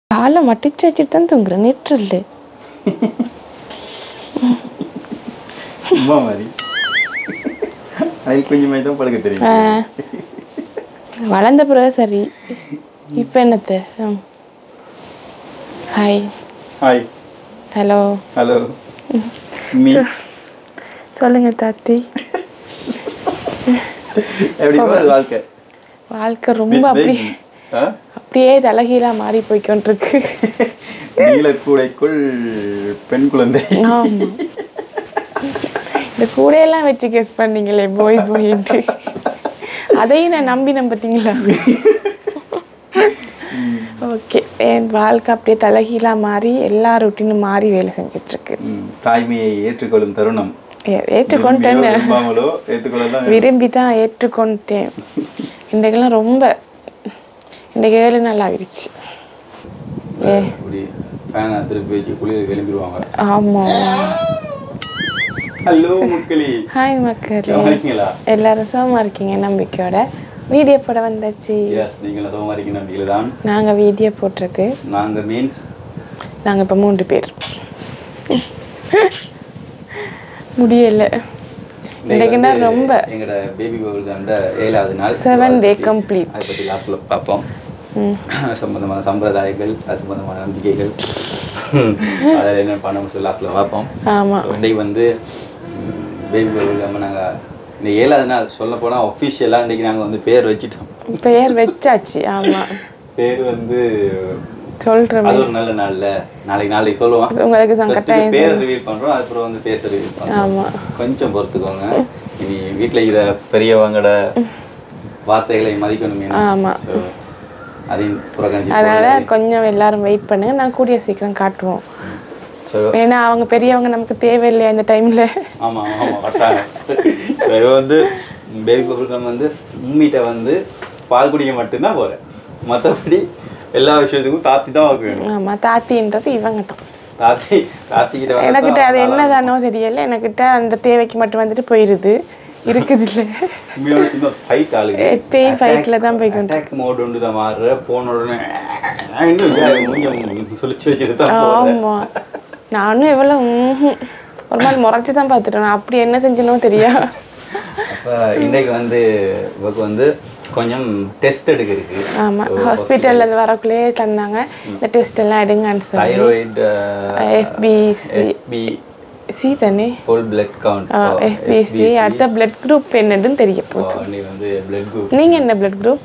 காலை மட்டிச்சு வச்சுட்டு தான் தூங்குறேன் நெற்றில் சும்மா மாதிரி அது கொஞ்சமாக தான் பழக்க தெரியும் வளர்ந்த பிறகு சரி இப்போ என்னத்த ம். ஹாய் ஹாய் ஹலோ ஹலோ மீ சொல்லுங்க தாத்தி எப்படி போகுது வாழ்க்கை வாழ்க்கை ரொம்ப அப்படி ஆ? அப்படியே தலகீழா மாறி போய்க்கொண்டிருக்கு நீலக்கூடைக்குள் பெண் குழந்தை ஆமா இந்த கூடையெல்லாம் வச்சு கெஸ் பண்ணீங்களே போய் போயிட்டு அதையும் நான் நம்பினேன் பார்த்தீங்களா ஓகே என் வாழ்க்கை அப்படியே தலைகீழா மாறி எல்லா ரொட்டீனும் மாறி வேலை செஞ்சுட்டு இருக்கு ம், தாய்மையை ஏற்றுக்கொள்ளும் தருணம் ஏ- ஏற்றுக்கொண்டேன் விரும்பியோ விரும்பாமலோ ஏற்றுக்கொள்ளலாம் விரும்பி தான் ஏற்றுக்கொண்டேன் இன்றைக்கெல்லாம் ரொம்ப இன்றைக்கு ஏழு நாள் ஆகிடுச்சு ஏ இப்படி ஃபேனை திருப்பி வச்சு குளிர் கிளம்பிடுவாங்க ஆமா ஹலோ முக்களி ஹாய் மக்களே சுகமா இருக்கீங்களா எல்லாரும் சுகமா இருக்கீங்க நம்பிக்கையோட வீடியோ போட வந்தாச்சு எஸ் நீங்களும் சுகமா இருக்கீங்க நம்பிக்கையில் தான் நாங்க வீடியோ போட்டிருக்கு நாங்கள் மீன்ஸ் நாங்க இப்ப மூன்று பேர் முடியல இன்னைக்குன்னா ரொம்ப எங்களோட பேபி பவுலுக்காண்ட ஏழாவது நாள் Seven day complete. அதை பற்றி லாஸ்ட்டில் பார்ப்போம் ம், சம்பந்தமான சம்பிரதாயங்கள் அது சம்பந்தமான நம்பிக்கைகள் அதில் என்ன பண்ண சொல்லி லாஸ்ட்டில் பார்ப்போம் ஆமா So, இன்னைக்கு வந்து பேபி பவுல் நம்ம நாங்கள் இந்த ஏழாவது நாள் சொல்ல போனால் ஒஃபிஷியலாக இன்றைக்கி நாங்கள் வந்து பேர் வச்சுட்டோம் பெயர் வச்சாச்சு ஆமா பேர் வந்து சொல்றேன் அது ஒரு நல்ல நாள்ல நாளைக்கு நாளைக்கு சொல்லுவோம் உங்களுக்கு தான் First கட்டாயம் பேர் ரிவீல் பண்றோம் அதுக்கப்புறம் வந்து பேச ரிவீல் பண்றோம் ஆமா கொஞ்சம் பொறுத்துக்கோங்க இனி வீட்டில் இருக்கிற பெரியவங்களோட வார்த்தைகளை மதிக்கணும் ஆமா. ஸோ அதையும் புறக்கணிச்சு அதனால கொஞ்சம் எல்லாரும் வெயிட் பண்ணுங்க நான் கூடிய சீக்கிரம் காட்டுவோம் ஸோ ஏன்னா அவங்க பெரியவங்க நமக்கு தேவையில்லையா இந்த டைம்ல ஆமா ஆமா கட்டாயம் இவ வந்து பேபி பபுல்கம் வந்து உண்மையிட்ட வந்து பால் குடிக்க மட்டும்தான் போறேன் மற்றபடி எல்லா விஷயத்துக்கும் தாத்தி தான் வாக்கு வேணும் ஆமா தாத்தின்றது இவங்க தான் தாத்தி தாத்திக்கிட்ட வந்து எனக்கிட்ட அது என்னதானோ தெரியல எனக்கிட்ட அந்த தேவைக்கு மட்டும் வந்துட்டு போயிருது இருக்குது இல்ல உண்மையோட சின்ன ஃபைட் ஆளுங்க எப்பயும் ஃபைட்ல தான் போய்க்கொண்டு அட்டாக் மோட் ஒன்று தான் மாறுற போன உடனே நான் இன்னும் ஏன் கொஞ்சம் சொல்லிச்சு வைக்கிறது தான் போகிறேன் ஆமா நானும் எவ்வளவு ம்ஹும். ஒரு நாள் முறைச்சு தான் பார்த்துட்டேன் நான் அப்படி என்ன செஞ்சனோ தெரியா அப்போ இன்னைக்கு வந்து இவக்கு வந்து கொஞ்சம் டெஸ்ட் எடுக்க இருக்கு ஆமா ஹாஸ்பிட்டல்ல இருந்து வரக்குள்ளே தந்தாங்க இந்த டெஸ்ட் எல்லாம் எடுங்கன்னு சொல்லி தைராய்டு எஃபிசி எஃபி சி தானே ஃபுல் பிளட் கவுண்ட் எஃபிசி அடுத்த பிளட் குரூப் என்னதுன்னு தெரிய போகுது நீ வந்து பிளட் குரூப் நீங்க என்ன பிளட் குரூப்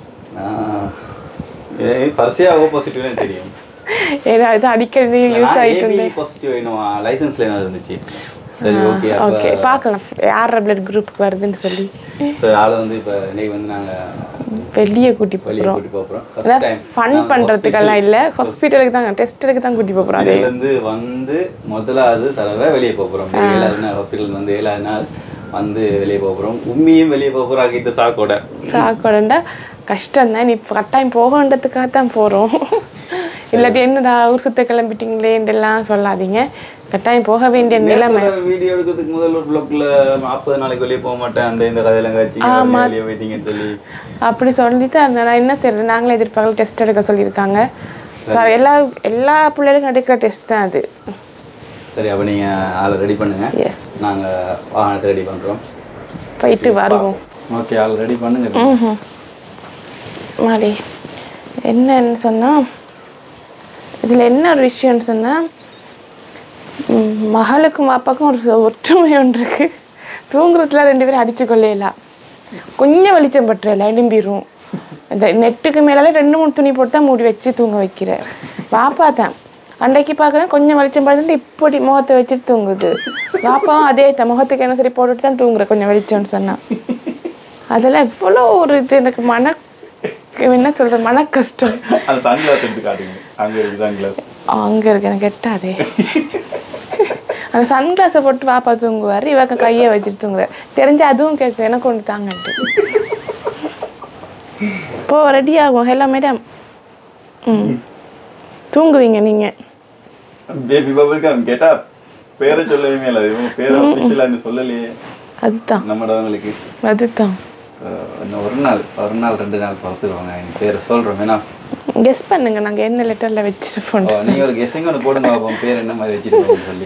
ஃபர்ஸ்டியாக ஓ பாசிட்டிவ்னு தெரியும் ஏதாவது அடிக்கடி யூஸ் ஆயிட்டு ஏபி பாசிட்டிவ் இன்னும் லைசன்ஸ்ல என்ன இருந்துச்சு சரி ஓகே அப்போ ஓகே பார்க்கலாம் யார பிளட் குரூப் வருதுன்னு சொல்லி சரி ஆளை வந்து இப்போ இன்னைக்கு வந்து நாங்கள் வெளியே கூட்டி வெளியே போகிறோம் கூட்டி போகிறோம் ஃபர்ஸ்ட் டைம் ஃபன் பண்றதுக்கெல்லாம் இல்ல ஹாஸ்பிட்டலுக்கு தான் டெஸ்ட் எடுக்க தான் கூட்டி போகிறோம் அதே இருந்து வந்து முதலாவது தடவை வெளியே போகிறோம் ஏழாவது நாள் ஹாஸ்பிட்டல் வந்து ஏழாவது நாள் வந்து வெளியே போகிறோம் உண்மையும் வெளியே போகிறோம் ஆகிட்ட சாக்கோட சாக்கோடண்டா கஷ்டம் தான் நீ கட்டாயம் போகன்றதுக்காக தான் போகிறோம் இல்லாட்டி என்னடா ஊர் சுத்த கிளம்பிட்டீங்களேன்றெல்லாம் சொல்லாதீங்க கட்டாயம் போக வேண்டிய நிலைமை வீடியோ எடுக்கிறதுக்கு முதல்ல ஒரு பிளாக்ல நாற்பது நாளைக்கு வெளியே போக மாட்டேன் அந்த இந்த கதையெல்லாம் காட்சி வெளியே போயிட்டீங்கன்னு சொல்லி அப்படி சொல்லிட்டு அந்த நான் என்ன தெரியல நாங்களே எதிர்பார்க்கல டெஸ்ட் எடுக்க சொல்லியிருக்காங்க ஸோ எல்லா எல்லா பிள்ளைகளுக்கும் எடுக்கிற டெஸ்ட் தான் அது சரி அப்போ நீங்கள் ஆளை ரெடி பண்ணுங்க எஸ் நாங்கள் வாகனத்தை ரெடி பண்ணுறோம் போயிட்டு வருவோம் ஓகே ஆள் ரெடி பண்ணுங்க ம்ஹும். மாடி என்னன்னு சொன்னால் இதில் என்ன ஒரு விஷயம்னு சொன்னால் மகளுக்கும் அப்பாக்கும் ஒரு சொ- ஒற்றுமை ஒன்று இருக்கு தூங்குறதுல ரெண்டு பேரும் அடிச்சு கொள்ளையலாம் கொஞ்சம் வெளிச்சம் பற்றல எழும்பிரும் இந்த நெட்டுக்கு மேலால ரெண்டு மூணு துணி போட்டு தான் மூடி வச்சு தூங்க வைக்கிறேன் பாப்பா தான் அன்றைக்கு பார்க்குறேன் கொஞ்சம் வெளிச்சம் பார்த்துட்டு இப்படி முகத்தை வச்சுட்டு தூங்குது பாப்பாவும் அதே தான் முகத்துக்கு என்ன சரி போட்டுட்டு தான் தூங்குறேன் கொஞ்சம் வெளிச்சம்னு சொன்னா அதெல்லாம் எவ்வளோ ஒரு இது எனக்கு மன என்ன சொல்றது மன கஷ்டம் அந்த சன்கிளாஸ் எடுத்து காட்டுங்க அங்கே இருக்கு சன்கிளாஸ் அங்க இருக்கு எனக்கு எட்டாதே அந்த சன்கிளாஸை போட்டு பாப்பா தூங்குவார் இவக்க கையை வச்சுட்டு தூங்குறாரு தெரிஞ்சு அதுவும் கேட்கும் எனக்கு ஒன்று தாங்கன்ட்டு போ ரெடி ஆகும் ஹலோ மேடம் ம் தூங்குவீங்க நீங்க பேபி பபிள் கம் கேட்டா பேரை சொல்லவே இல்லை இவங்க பேரை அஃபிஷியலாக சொல்லலையே அதுதான் நம்மடவங்களுக்கு அதுதான் இன்னும் ஒரு நாள் ஒரு நாள் ரெண்டு நாள் பொறுத்துக்கோங்க என் பேரை சொல்கிறோம் வேணா கெஸ் பண்ணுங்க நாங்க என்ன லெட்டர்ல வச்சிருப்போம் ஓ, நீங்க ஒரு கெஸிங் ஒன்று போடுங்க பார்ப்போம் பேர் என்ன மாதிரி வச்சிருக்கோம்னு சொல்லி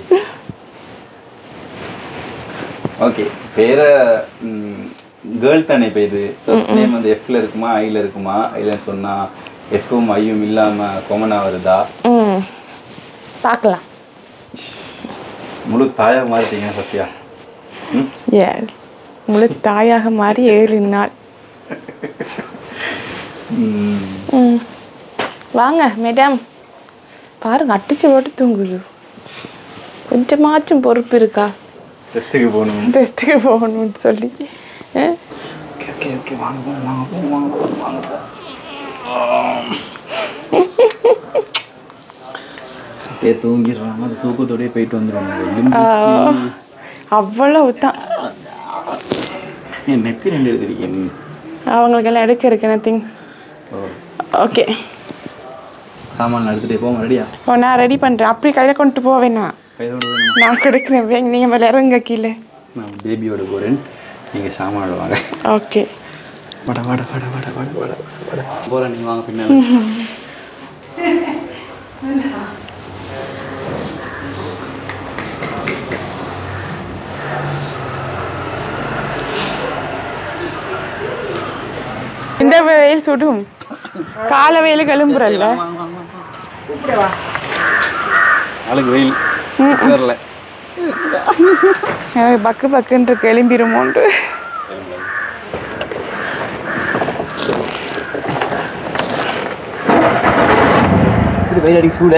ஓகே பேரை கேர்ள் தானே இப்போ இது ஃபர்ஸ்ட் நேம் வந்து எஃப்ல இருக்குமா ஐல இருக்குமா இல்லைன்னு சொன்னா எஃப்பும் ஐயும் இல்லாம காமனா வருதா ம் பார்க்கலாம் முழு தாயா மாறிட்டீங்க சத்யா ம் எஸ் முழு தாயாக மாறி ஏழு நாள் ம். ம் வாங்க மேடம் பாருங்க அடிச்சு போட்டு தூங்குது கொஞ்சமாச்சும் பொறுப்பு இருக்கா டெஸ்ட்டுக்கு போகணும் டெஸ்ட்டுக்கு போகணும்னு சொல்லி அஹ், ஓகே ஓகே ஓகே வாங்க போங்க வாங்க போங்க வாங்க போங்க வாங்க போங்க அப்படியே தூங்கிடுறாங்க அது தூக்கத்தோடயே போயிட்டு வந்துடுவாங்க ஆஹ், அவ்வளவு தான் என் நெப்பி ரெண்டு எழுதிருக்கேன் அவங்களுக்கெல்லாம் எடுக்க இருக்கு திங்ஸ் ஓ ஓகே சாமான் எடுத்துகிட்டே போவோம் ரெடியா ஓ நான் ரெடி பண்ணுறேன் அப்படி கையில் கொண்டு போவேண்ணா கையோட வேணும் நான் கொடுக்குறேன் வே- நீங்க மேலே இறங்க கீழே நான் பேபியோட போகிறேன் நீங்கள் சாமான் வாங்க ஓகே வட வட வட வட வட வட வட போகிறேன் நீங்கள் வாங்க பின்னாடி இந்த வெயில் சுடும் கால வெயில் கிளம்புறல்ல நாளைக்கு வெயில் வரல எனக்கு பக்கு பக்குன்ற கிளம்பிருமோன்ட்டு இப்படி வெயில் அடிக்க சூட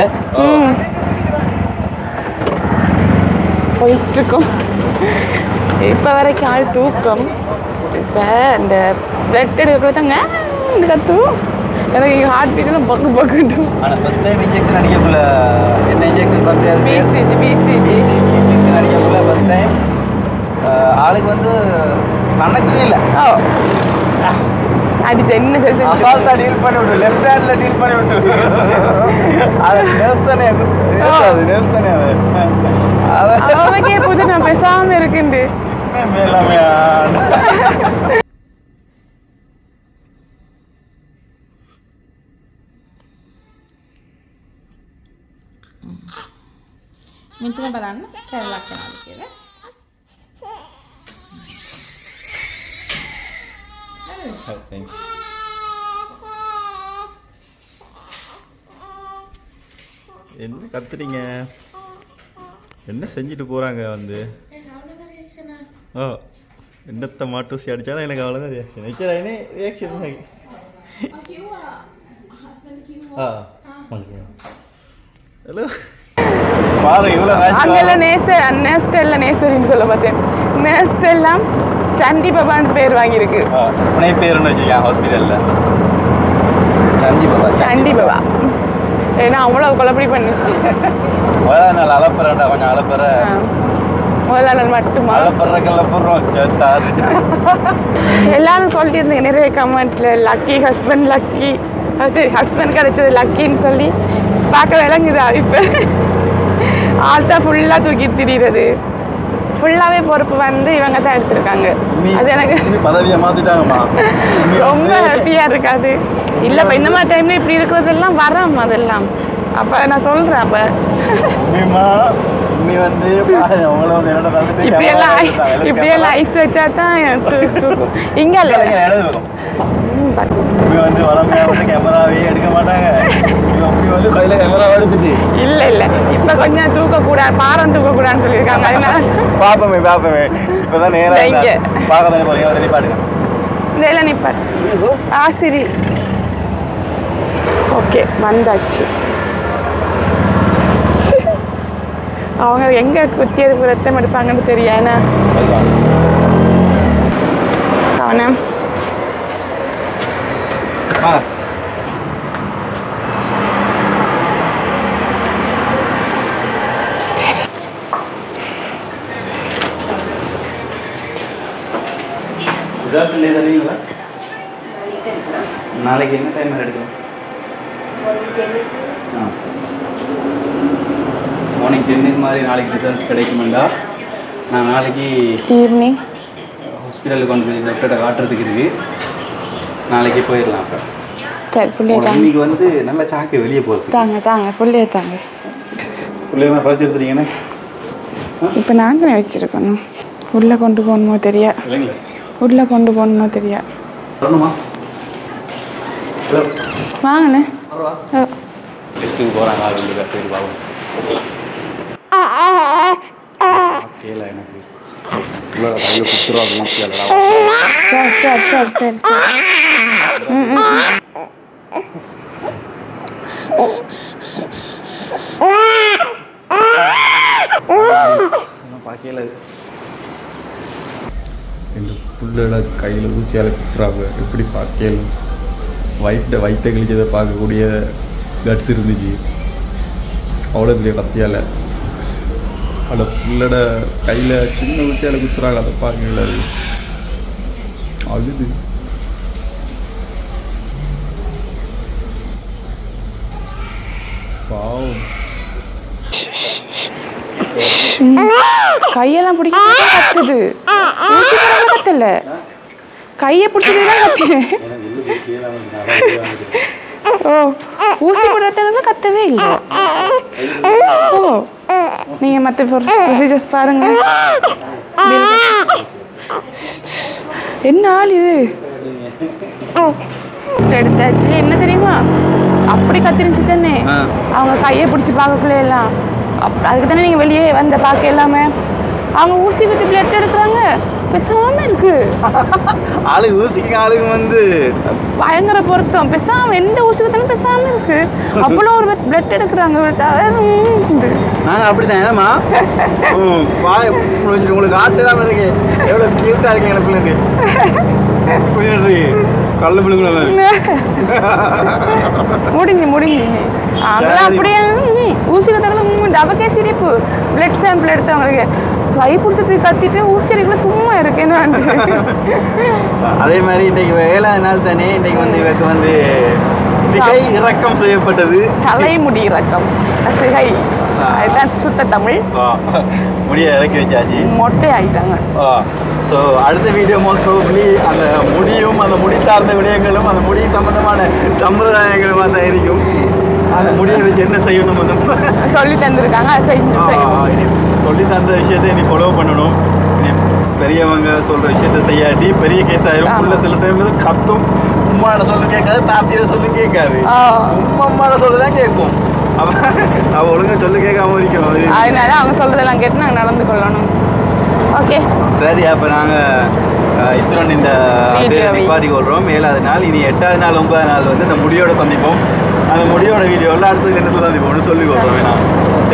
போயிட்டு இருக்கோம் இப்போ வரைக்கும் ஆள் தூக்கம் இப்போ இந்த பிளட் எடுக்க தாங்க இந்த கத்து எனக்கு ஹார்ட் பீட்லாம் பக்கு பக்குட்டு ஆனால் ஃபஸ்ட் டைம் இன்ஜெக்ஷன் அடிக்கக்குள்ள என்ன இன்ஜெக்ஷன் பார்த்தே பிசிஜி பிசிஜி பிசிஜி இன்ஜெக்ஷன் அடிக்கக்குள்ள ஃபஸ்ட் டைம் ஆளுக்கு வந்து கணக்கே இல்லை ஓ அடிச்சு என்ன செஞ்சு அசால்ட்டா டீல் பண்ணி விட்டு லெஃப்ட் ஹேண்ட்ல டீல் பண்ணி விட்டு அது நேஸ் தானே அது நேஸ் தானே அது அவனுக்கே புது நான் பேசாம இருக்குண்டு எல்லாமே మెంచిన బలాన్ని తెరలాక్కి என்ன கத்துறீங்க என்ன செஞ்சுட்டு போறாங்க வந்து ஓ என்னத்த மாட்டூசி அடிச்சாலும் எனக்கு அவ்வளோதான் ரியாக்ஷன் நிச்சயம் ரியாக்ஷன் ஆ ஹலோ பாரு இவ்வளோ அங்கெல்லாம் நேச நேஸ்டெல்லாம் நேசரின்னு சொல்ல பார்த்தேன் நேஸ்டெல்லாம் சண்டி பபான்னு பேர் வாங்கியிருக்கு புனை பேருன்னு வச்சுக்கேன் ஹாஸ்பிட்டலில் சந்தி பாபா சண்டி பபா ஏன்னா அவ்வளோ குழப்படி பண்ணுச்சு முதல் நாள் அலப்புறேன்டா கொஞ்சம் அலப்புற ஆ. முதல்ல நாள் மட்டுமா அலப்புற கலப்புறோம் சேத்தாரு எல்லாரும் சொல்லிட்டு இருந்தீங்க நிறைய கமெண்ட்ல லக்கி ஹஸ்பண்ட் லக்கி சரி ஹஸ்பண்ட் கிடைச்சது லக்கின்னு சொல்லி பார்க்க விளங்குதா இப்போ ஆள் தான் ஃபுல்லாக தூக்கிட்டு திரியிறது ஃபுல்லாகவே பொறுப்பு வந்து இவங்க தான் எடுத்திருக்காங்க அது எனக்கு இனி பதவியை மாத்திட்டாங்கம்மா இனி ரொம்ப வந்து- ஹாப்பியாக இருக்காது இல்லைப்பா இந்த மாதிரி டைம்ல இப்படி இருக்கிறதெல்லாம் வரோம் அதெல்லாம் அப்போ நான் சொல்கிறேன் அப்போ உண்மையுமா உண்மை வந்து பாரு, அவங்கள வந்து என்னோட தந்துட்டு இப்படியெல்லாம் camera ஐ- எடுத்தாங்க. வெளில இப்படியெல்லாம் camera. ஐஸ் வச்சா தான் தூ- தூக்கும் இங்கே இல்ல, இல்லை இல்ல, இடது பக்கம். ம், பாத்து. உண்மை வந்து வளமையா வந்து கேமராவே எடுக்க மாட்டாங்க இவன் அப்படி வந்து கையில கேமரா எடுத்துட்டு இல்ல இல்ல இப்ப கொஞ்சம் தூக்க கூடாது பாரம் தூக்க கூடாதுன்னு சொல்லியிருக்காங்க அதனால பாப்பமே பாப்பமே இப்பதான் நேரா இங்க. பார்க்க தானே போறீங்க வந்து பாட்டுங்க இந்த எல்லாம் நிப்பார் ஆ சரி ஓகே வந்தாச்சு அவங்க எங்க குத்தி எடுப்பு ரத்தம் எடுப்பாங்கன்னு தெரியும் ஏன்னா கவனம் வாங்க ரிசல்ட் இல்லை தருவீங்களா நாளைக்கு என்ன டைம் எடுக்கலாம் ஆ மார்னிங் டென்னுக்கு மாதிரி நாளைக்கு ரிசல்ட் கிடைக்குமெண்டா நான் நாளைக்கு ஈவினிங் ஹாஸ்பிட்டலுக்கு கொண்டு போய் டாக்டர்கிட்ட காட்டுறதுக்கு இருக்கு நாளைக்கு போயிடலாம் அப்போ சரி புள்ளைய தாங்க இன்னைக்கு வந்து நல்ல சாக்கு வெளியே போகுது தாங்க தாங்க புள்ளைய தாங்க பிள்ளைங்க பறிச்சு எடுத்துறீங்கண்ணே இப்போ நான் தானே வச்சிருக்கணும் உள்ளே கொண்டு போகணுமோ தெரியா இல்லைங்களா உள்ளே கொண்டு போகணுமோ தெரியா வரணுமா ஹலோ வாங்கண்ணே ஓ லிஸ்ட்டுக்கு போகிறாங்க ஆள் ரெண்டு பேர் பேர் பாவம் கேள எனக்கு பிள்ளை கையில் குத்துரும் அப்படின்னு கேளடா சரி சரி சரி சரி சரி பார்க்கல இந்த புள்ளோட கையில் ஊசியால் குத்துறாங்க எப்படி பார்க்கலும் வயிற்ற வயிற்ற கிழிச்சதை பார்க்கக்கூடிய கட்ஸ் இருந்துச்சு அவ்வளோ பெரிய கத்தியால் அந்த புள்ளோட கையில் சின்ன ஊசியால் குத்துறாங்க அதை பார்க்கல அது அழுது பாவம் கையெல்லாம் பிடிக்க கத்துது ஊசி போடாம கத்தல கையை பிடிச்சது தான் கத்துது ஓ ஊசி போடுறதுனால கத்தவே இல்லை ஓ நீங்கள் மற்ற ப்ரொசீஜர்ஸ் பாருங்க என்ன ஆள் இது எடுத்தாச்சு என்ன தெரியுமா அப்படி கத்திருந்துச்சு தானே ஆ. அவங்க கையை பிடிச்சி பார்க்கக்குள்ள எல்லாம் அப் அதுக்கு தானே நீங்கள் வெளியே வந்த பார்க்க எல்லாமே அவங்க ஊசி குத்தி பிளட் எடுக்கிறாங்க பேசாம இருக்கு ஆளு ஊசிக்கு ஆளுங்க வந்து பயங்கர பொருத்தம் பேசாம எந்த ஊசி குத்தாலும் பேசாம இருக்கு அவ்வளோ ஒரு பிளட் எடுக்கிறாங்க அதாவது, ம், நாங்கள் அப்படிதான் ஏமா வாய் வச்சுட்டு உங்களுக்கு ஆட்டுக்காம இருக்கு எவ்வளோ கியூட்டாக இருக்கு எனக்கு பிள்ளைங்க புரியுது கல்ல பிள்ளைங்கள முடிஞ்சு முடிஞ்சு அவங்களாம் சரி. அப்படியே ம், ஊசி குத்தாலும் டபக்கே சிரிப்பு பிளட் சாம்பிள் எடுத்தவங்களுக்கு கை பிடிச்சதுக்கு கத்திட்டு ஊசி அடிக்கல சும்மா இருக்கு என்ன அதே மாதிரி இன்னைக்கு ஏழாவது நாள் தானே இன்னைக்கு வந்து இவருக்கு வந்து சிகை இறக்கம் செய்யப்பட்டது தலைமுடி ரக்கம் சிகை அதுதான் சுத்த தமிழ் முடிய இறக்கி வச்சாச்சு மொட்டை ஆயிட்டாங்க ஸோ அடுத்த வீடியோ மோஸ்ட் ப்ராபப்ளி அந்த முடியும் அந்த முடி சார்ந்த விடயங்களும் அந்த முடி சம்பந்தமான சம்பிரதாயங்களும் தான் இருக்கும் அந்த முடியை வச்சு என்ன செய்யணும் அந்த சொல்லி தந்திருக்காங்க அதை செஞ்சு செய்யணும் ஆ, இனி சொல்லி தந்த விஷயத்தை இனி ஃபாலோ பண்ணணும் இனி பெரியவங்க சொல்ற விஷயத்த செய்யாட்டி பெரிய கேஸ் ஆயிரும் ஆமா. உள்ள சில டைம் வந்து கத்தும் உம்மாட சொல்லு கேட்காது தாத்தியில சொல்லு கேட்காது ஆ. உம்மா அம்மாட சொல்லு தான் கேட்கும் அவ அவ ஒழுங்கா சொல்லு கேட்காம இருக்கும் அது அதனால அவங்க சொல்றதெல்லாம் கேட்டு நாங்கள் நடந்து கொள்ளணும் ஓகே சரி அப்போ நாங்கள் இத்துடன் இந்த வீடியோவை. நிப்பாட்டி கொள்கிறோம் ஏழாவது நாள் இனி எட்டாவது நாள் ஒன்பதாவது நாள் வந்து இந்த முடியோட சந்திப்போம் அந்த முடியோட வீடியோவில் அடுத்த இடத்துல சந்திப்போம்னு சொல்லி கொள்கிறோம் வேணாம்